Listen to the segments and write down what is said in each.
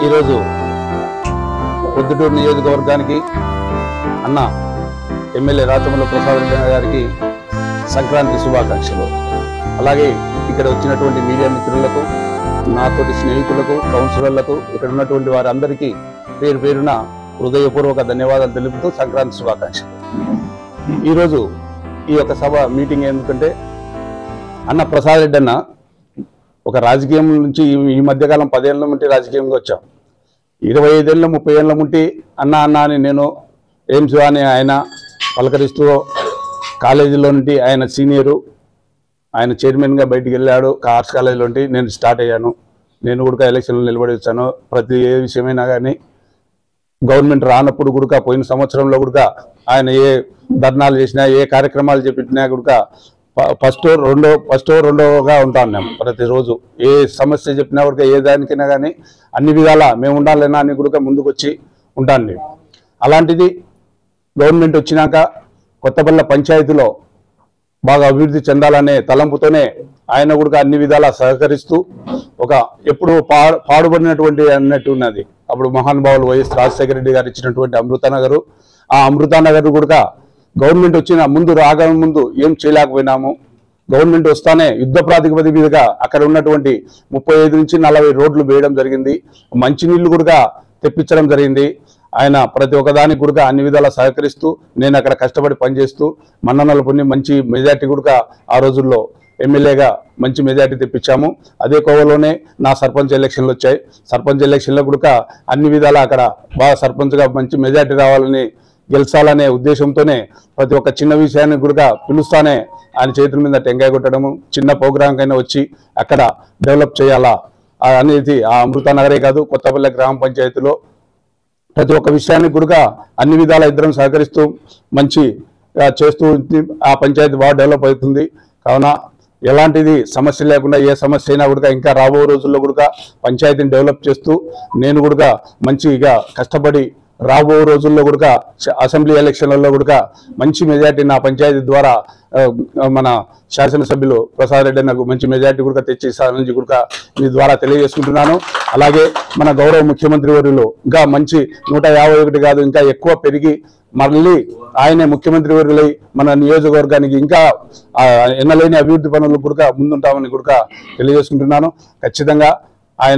ఈరోజు పొద్దుటూరు నియోజకవర్గానికి అన్న ఎమ్మెల్యే రాచమల్ల ప్రసాద్ రెడ్డి గారికి సంక్రాంతి శుభాకాంక్షలు అలాగే ఇక్కడ వచ్చినటువంటి మీడియా మిత్రులకు నాతోటి స్నేహితులకు కౌన్సిలర్లకు ఇక్కడ ఉన్నటువంటి వారందరికీ పేరు పేరున హృదయపూర్వక ధన్యవాదాలు తెలుపుతూ సంక్రాంతి శుభాకాంక్షలు ఈరోజు ఈ యొక్క సభ మీటింగ్ ఎందుకంటే అన్న ప్రసాద్ రెడ్డి అన్న ఒక రాజకీయం నుంచి ఈ- ఈ మధ్యకాలం పదేళ్ల నుండి రాజకీయంగా వచ్చాం ఇరవై ఐదేళ్ళ ముప్పై ఏళ్ళ ముంటి అన్న అన్న అని నేను ఎయిమ్స్ అని ఆయన పలకరిస్తూ కాలేజీలో నుండి ఆయన సీనియరు ఆయన చైర్మన్గా బయటికి వెళ్ళాడు ఆర్ట్స్ కాలేజీలో నుండి నేను స్టార్ట్ అయ్యాను నేను కూడా ఎలక్షన్లో నిలబడి వచ్చాను ప్రతి ఏ విషయమైనా కానీ గవర్నమెంట్ రానప్పుడు కూడా పోయిన సంవత్సరంలో కూడా ఆయన ఏ ధర్నాలు చేసినా ఏ కార్యక్రమాలు చెప్పినా కూడా ఫస్ట్ రెండో ఫస్ట్ రెండోగా ఉంటాం మేము ప్రతిరోజు ఏ సమస్య చెప్పినా కూడా ఏ దానికైనా కానీ అన్ని విధాల మేము ఉండాలన్నా అని కూడా ముందుకు వచ్చి ఉంటాను నేను అలాంటిది గవర్నమెంట్ వచ్చినాక కొత్తపల్లి పంచాయతీలో బాగా అభివృద్ధి చెందాలనే తలంపుతోనే ఆయన కూడా అన్ని విధాలా సహకరిస్తూ ఒక ఎప్పుడు పా పాడుపడినటువంటి అన్నట్టు ఉన్నది అప్పుడు మహానుభావులు వైఎస్ రాజశేఖర రెడ్డి గారు ఇచ్చినటువంటి అమృతనగరు ఆ అమృతనగర్ కూడా గవర్నమెంట్ వచ్చిన ముందు రాగా ముందు ఏం చేయలేకపోయినాము గవర్నమెంట్ వస్తానే యుద్ధ ప్రాతిపదిక మీదుగా అక్కడ ఉన్నటువంటి ముప్పై ఐదు నుంచి నలభై రోడ్లు వేయడం జరిగింది మంచినీళ్లు కూడా తెప్పించడం జరిగింది ఆయన ప్రతి ఒక్కదానికి కూడా అన్ని విధాలా సహకరిస్తూ నేను అక్కడ కష్టపడి పనిచేస్తూ మన్ననలు పొంది మంచి మెజార్టీ కూడా ఆ రోజుల్లో ఎమ్మెల్యేగా మంచి మెజార్టీ తెప్పించాము అదే కోవలోనే నా సర్పంచ్ ఎలక్షన్లు వచ్చాయి సర్పంచ్ ఎలక్షన్లో కూడా అన్ని విధాలా అక్కడ బాగా సర్పంచ్గా మంచి మెజార్టీ రావాలని గెలిచాలనే ఉద్దేశంతోనే ప్రతి ఒక్క చిన్న విషయాన్ని కూడా పిలుస్తానే ఆయన చేతుల మీద టెంకాయ కొట్టడము చిన్న ప్రోగ్రాం కైనా వచ్చి అక్కడ డెవలప్ చేయాలా ఆ అనేది ఆ అమృతనగరే కాదు కొత్తపల్లి గ్రామ పంచాయతీలో ప్రతి ఒక్క విషయానికి కూడా అన్ని విధాల ఇద్దరం సహకరిస్తూ మంచి ఆ, చేస్తూ ఉంది. ఆ పంచాయతీ బాగా డెవలప్ అవుతుంది కావున ఎలాంటిది సమస్య లేకుండా ఏ సమస్య అయినా కూడా ఇంకా రాబో రోజుల్లో కూడా పంచాయతీని డెవలప్ చేస్తూ నేను కూడా మంచిగా కష్టపడి రాబో రోజుల్లో కూడా అసెంబ్లీ ఎలక్షన్లలో కూడా మంచి మెజార్టీ నా పంచాయతీ ద్వారా ఆ, మన శాసనసభ్యులు ప్రసాద్ రెడ్డి నాకు మంచి మెజార్టీ కూడా తెచ్చి నుంచి కూడా మీ ద్వారా తెలియజేసుకుంటున్నాను అలాగే మన గౌరవ ముఖ్యమంత్రి వర్యులు ఇంకా మంచి నూట యాభై ఒకటి కాదు ఇంకా ఎక్కువ పెరిగి మళ్ళీ ఆయనే ముఖ్యమంత్రి వర్యులై మన నియోజకవర్గానికి ఇంకా ఆ, ఎన్నలేని అభివృద్ధి పనులు కూడా ముందుంటామని కూడా తెలియజేసుకుంటున్నాను ఖచ్చితంగా ఆయన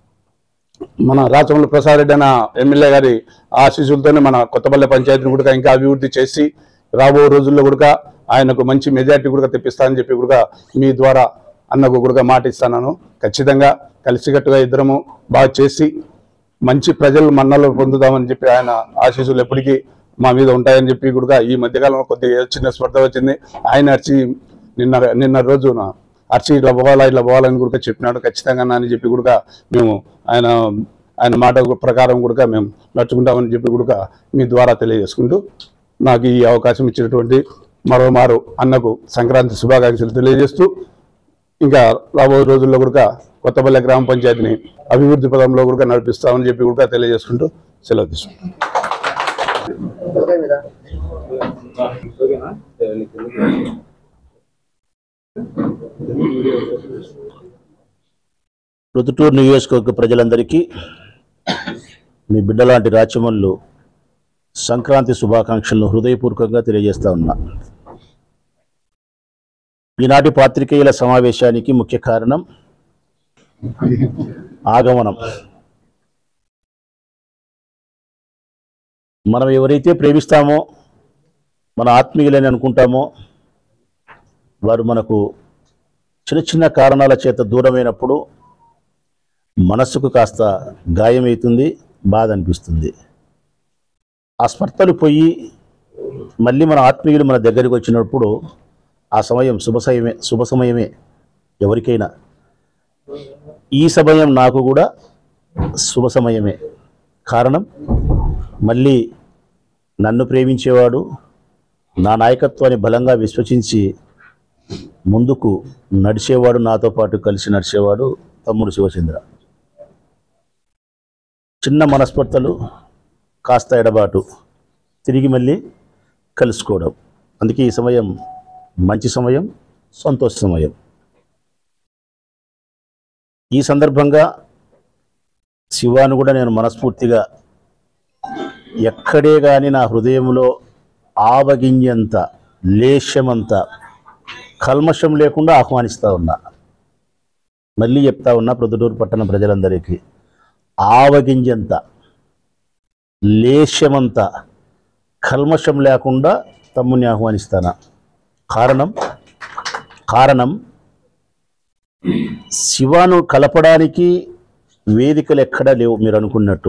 మన రాచమల్లి ప్రసాద్ రెడ్డి అన్న ఎమ్మెల్యే గారి ఆశీస్సులతోనే మన కొత్తపల్లి పంచాయతీని కూడా ఇంకా అభివృద్ధి చేసి రాబో రోజుల్లో కూడా ఆయనకు మంచి మెజార్టీ కూడా తెప్పిస్తానని చెప్పి కూడా మీ ద్వారా అన్నకు కూడా మాట ఇస్తాను ఖచ్చితంగా కలిసికట్టుగా ఇద్దరము బాగా చేసి మంచి ప్రజలు మన్నలు పొందుదామని చెప్పి ఆయన ఆశీస్సులు ఎప్పటికీ మా మీద ఉంటాయని చెప్పి కూడా ఈ మధ్యకాలంలో కొద్దిగా చిన్న స్పర్ధ వచ్చింది ఆయన అర్చి నిన్న నిన్న రోజున అర్చి ఇట్లా పోవాలా ఇట్లా పోవాలని కూడా చెప్పినాడు ఖచ్చితంగా నా అని చెప్పి కూడా మేము ఆయన ఆయన మాట ప్రకారం కూడా మేము నడుచుకుంటామని చెప్పి కూడా మీ ద్వారా తెలియజేసుకుంటూ నాకు ఈ అవకాశం ఇచ్చినటువంటి మరోమారు అన్నకు సంక్రాంతి శుభాకాంక్షలు తెలియజేస్తూ ఇంకా రాబోయే రోజుల్లో కూడా కొత్తపల్లి గ్రామ పంచాయతీని అభివృద్ధి పదంలో కూడా నడిపిస్తామని చెప్పి కూడా తెలియజేసుకుంటూ సెలవు తీసుకుంటాం రుతుటూరు నియోజకవర్గ ప్రజలందరికీ మీ బిడ్డలాంటి రాచమల్లు సంక్రాంతి శుభాకాంక్షలను హృదయపూర్వకంగా తెలియజేస్తా ఉన్నా ఈనాటి పాత్రికేయుల సమావేశానికి ముఖ్య కారణం ఆగమనం మనం ఎవరైతే ప్రేమిస్తామో మన ఆత్మీయులని అనుకుంటామో వారు మనకు చిన్న చిన్న కారణాల చేత దూరమైనప్పుడు మనస్సుకు కాస్త గాయమవుతుంది బాధ అనిపిస్తుంది ఆ స్పర్ధలు పోయి మళ్ళీ మన ఆత్మీయులు మన దగ్గరికి వచ్చినప్పుడు ఆ సమయం శుభ సమయమే శుభ సమయమే ఎవరికైనా ఈ సమయం నాకు కూడా శుభ సమయమే కారణం మళ్ళీ నన్ను ప్రేమించేవాడు నా నాయకత్వాన్ని బలంగా విశ్వసించి ముందుకు నడిచేవాడు నాతో పాటు కలిసి నడిచేవాడు తమ్ముడు శివచంద్ర చిన్న మనస్పర్ధలు కాస్త ఎడబాటు తిరిగి మళ్ళీ కలుసుకోవడం అందుకే ఈ సమయం మంచి సమయం సంతోష సమయం ఈ సందర్భంగా శివాను కూడా నేను మనస్ఫూర్తిగా ఎక్కడే కానీ నా హృదయంలో ఆవగింజంత లేశమంత కల్మషం లేకుండా ఆహ్వానిస్తూ ఉన్నా మళ్ళీ చెప్తా ఉన్నా ప్రొద్దుటూరు పట్టణ ప్రజలందరికీ ఆవగింజంత లేశమంత కల్మషం లేకుండా తమ్ముని ఆహ్వానిస్తానా కారణం కారణం శివాను కలపడానికి వేదికలు ఎక్కడా లేవు మీరు అనుకున్నట్టు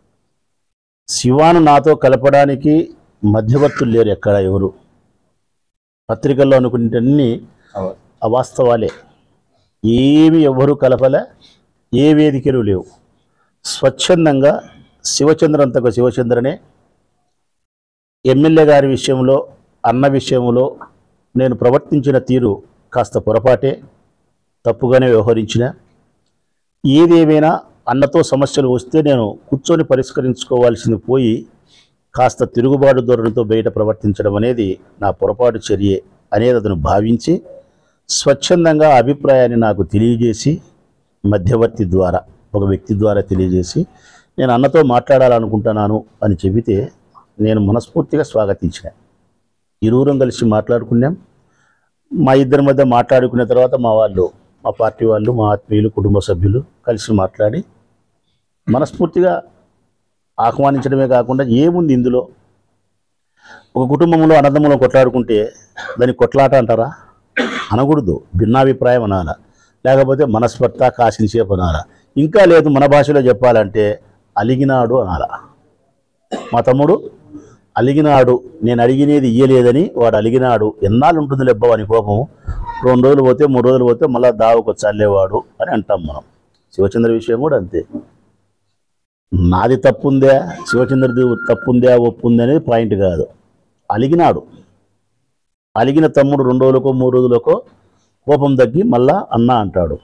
శివాను నాతో కలపడానికి మధ్యవర్తులు లేరు ఎక్కడ ఎవరు పత్రికల్లో అనుకునేటన్ని అవాస్తవాలే ఏమి ఎవరు కలపలే ఏ వేదికలు లేవు స్వచ్ఛందంగా శివచంద్రంతకు శివచంద్రనే ఎమ్మెల్యే గారి విషయంలో అన్న విషయంలో నేను ప్రవర్తించిన తీరు కాస్త పొరపాటే తప్పుగానే వ్యవహరించిన ఏదేమైనా అన్నతో సమస్యలు వస్తే నేను కూర్చొని పరిష్కరించుకోవాల్సింది పోయి కాస్త తిరుగుబాటు ధోరణితో బయట ప్రవర్తించడం అనేది నా పొరపాటు చర్యే అనేది అతను భావించి స్వచ్ఛందంగా ఆ అభిప్రాయాన్ని నాకు తెలియజేసి మధ్యవర్తి ద్వారా ఒక వ్యక్తి ద్వారా తెలియజేసి నేను అన్నతో మాట్లాడాలనుకుంటున్నాను అని చెబితే నేను మనస్ఫూర్తిగా స్వాగతించిన ఇరువురం కలిసి మాట్లాడుకున్నాం మా ఇద్దరి మధ్య మాట్లాడుకున్న తర్వాత మా వాళ్ళు మా పార్టీ వాళ్ళు మా ఆత్మీయులు కుటుంబ సభ్యులు కలిసి మాట్లాడి మనస్ఫూర్తిగా ఆహ్వానించడమే కాకుండా ఏముంది ఇందులో ఒక కుటుంబంలో అన్నదమ్ములు కొట్లాడుకుంటే దాన్ని కొట్లాట అంటారా అనకూడదు భిన్నాభిప్రాయం అనాల లేకపోతే మనస్పర్త కాసించేపు అనాల ఇంకా లేదు మన భాషలో చెప్పాలంటే అలిగినాడు అనాల మా తమ్ముడు అలిగినాడు నేను అడిగినది ఇయ్యలేదని వాడు అలిగినాడు ఎన్నాళ్ళు ఉంటుంది లెబ్బ అని కోపం రెండు రోజులు పోతే మూడు రోజులు పోతే మళ్ళీ దావుకు చల్లేవాడు అని అంటాం మనం శివచంద్ర విషయం కూడా అంతే నాది తప్పుందా శివచంద్రది తప్పుందా ఒప్పుందా అనేది పాయింట్ కాదు అలిగినాడు అలిగిన తమ్ముడు రెండు రోజులకో మూడు రోజులకో కోపం తగ్గి మళ్ళా అన్న అంటాడు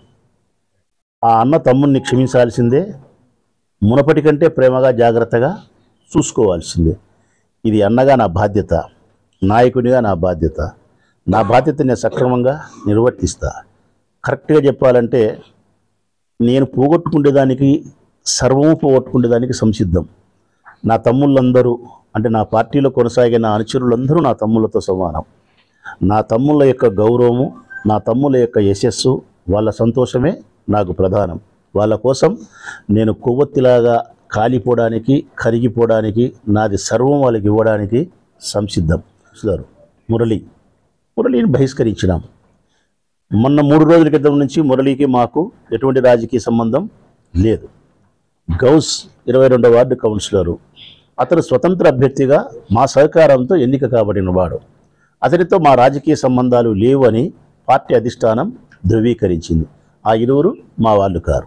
ఆ అన్న తమ్ముడిని క్షమించాల్సిందే మునపటి కంటే ప్రేమగా జాగ్రత్తగా చూసుకోవాల్సిందే ఇది అన్నగా నా బాధ్యత నాయకునిగా నా బాధ్యత నా బాధ్యత నేను సక్రమంగా నిర్వర్తిస్తా కరెక్ట్గా చెప్పాలంటే నేను పోగొట్టుకునేదానికి సర్వము పోగొట్టుకునేదానికి సంసిద్ధం నా తమ్ముళ్ళందరూ అంటే నా పార్టీలో కొనసాగిన అనుచరులందరూ నా తమ్ముళ్ళతో సమానం నా తమ్ముళ్ళ యొక్క గౌరవము నా తమ్ముల యొక్క యశస్సు వాళ్ళ సంతోషమే నాకు ప్రధానం వాళ్ళ కోసం నేను కొవ్వొత్తిలాగా కాలిపోవడానికి కరిగిపోవడానికి నాది సర్వం వాళ్ళకి ఇవ్వడానికి సంసిద్ధం చూస్తారు మురళి మురళిని బహిష్కరించినాం మొన్న మూడు రోజుల క్రితం నుంచి మురళికి మాకు ఎటువంటి రాజకీయ సంబంధం లేదు గౌస్ ఇరవై రెండవ వార్డు కౌన్సిలరు అతను స్వతంత్ర అభ్యర్థిగా మా సహకారంతో ఎన్నిక కాబడిన వాడు అతనితో మా రాజకీయ సంబంధాలు లేవు అని పార్టీ అధిష్టానం ధృవీకరించింది ఆ ఇరువురు మా వాళ్ళు కారు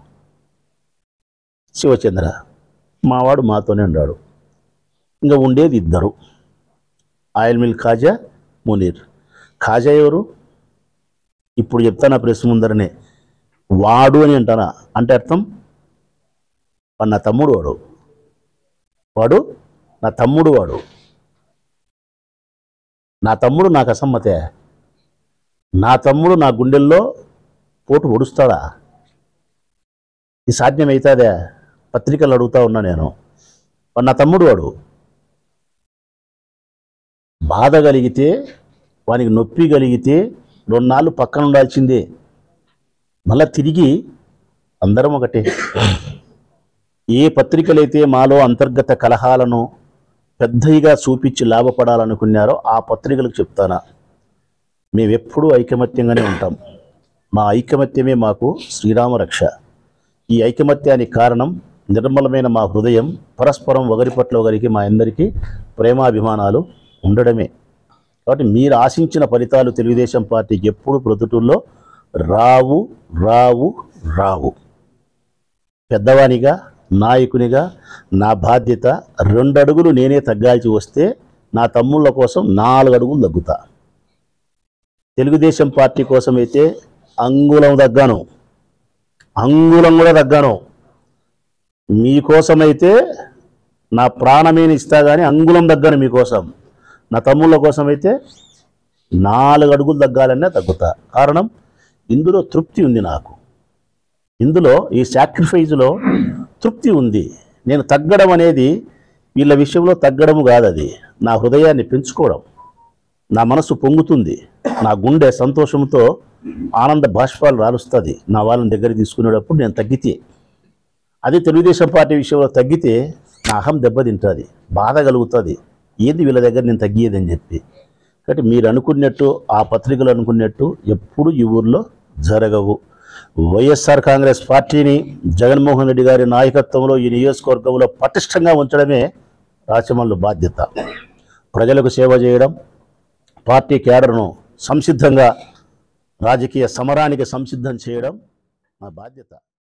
శివచంద్ర మావాడు మాతోనే ఉన్నాడు ఇంకా ఉండేది ఇద్దరు ఆయిల్ మిల్ ఖాజా మునీర్ ఖాజా ఎవరు ఇప్పుడు చెప్తాను ప్రెస్ ముందరనే వాడు అని అంటానా అంటే అర్థం వాడు నా తమ్ముడు వాడు వాడు నా తమ్ముడు వాడు నా తమ్ముడు నాకు అసమ్మతే నా తమ్ముడు నా గుండెల్లో పోటు పొడుస్తాడా ఇది సాధ్యమవుతుందే పత్రికలు అడుగుతా ఉన్నా నేను వాడు నా తమ్ముడు వాడు బాధ కలిగితే వానికి నొప్పి కలిగితే రెండు నాళ్ళు పక్కన ఉండాల్సిందే మళ్ళా తిరిగి అందరం ఒకటే ఏ పత్రికలైతే మాలో అంతర్గత కలహాలను పెద్దయిగా చూపించి లాభపడాలనుకున్నారో ఆ పత్రికలకు చెప్తానా మేమెప్పుడూ ఐకమత్యంగానే ఉంటాం మా ఐకమత్యమే మాకు శ్రీరామ రక్ష ఈ ఐకమత్యానికి కారణం నిర్మలమైన మా హృదయం పరస్పరం ఒకరి పట్ల ఒకరికి మా అందరికీ ప్రేమాభిమానాలు ఉండడమే కాబట్టి మీరు ఆశించిన ఫలితాలు తెలుగుదేశం పార్టీకి ఎప్పుడు ప్రొద్దుటూరులో రావు రావు రావు పెద్దవానిగా నాయకునిగా నా బాధ్యత రెండు అడుగులు నేనే తగ్గాల్సి వస్తే నా తమ్ముళ్ళ కోసం నాలుగు అడుగులు తగ్గుతా తెలుగుదేశం పార్టీ కోసం అయితే అంగుళం తగ్గాను అంగుళం కూడా తగ్గాను మీకోసమైతే నా ప్రాణమేని ఇస్తా కానీ అంగుళం తగ్గాను మీకోసం నా తమ్ముళ్ళ కోసం అయితే నాలుగు అడుగులు తగ్గాలనే తగ్గుతా కారణం ఇందులో తృప్తి ఉంది నాకు ఇందులో ఈ సాక్రిఫైజ్లో తృప్తి ఉంది నేను తగ్గడం అనేది వీళ్ళ విషయంలో తగ్గడం కాదు అది నా హృదయాన్ని పెంచుకోవడం నా మనసు పొంగుతుంది నా గుండె సంతోషంతో ఆనంద బాష్పాలు రాలుస్తుంది నా వాళ్ళని దగ్గర తీసుకునేటప్పుడు నేను తగ్గితే అదే తెలుగుదేశం పార్టీ విషయంలో తగ్గితే నా అహం దెబ్బతింటుంది బాధ కలుగుతుంది ఏంది వీళ్ళ దగ్గర నేను తగ్గియదని చెప్పి కాబట్టి మీరు అనుకున్నట్టు ఆ పత్రికలు అనుకున్నట్టు ఎప్పుడు ఈ ఊర్లో జరగవు వైఎస్ఆర్ కాంగ్రెస్ పార్టీని జగన్మోహన్ రెడ్డి గారి నాయకత్వంలో ఈ నియోజకవర్గంలో పటిష్టంగా ఉంచడమే రాచమల్లు బాధ్యత ప్రజలకు సేవ చేయడం పార్టీ క్యాడర్ను సంసిద్ధంగా రాజకీయ సమరానికి సంసిద్ధం చేయడం నా బాధ్యత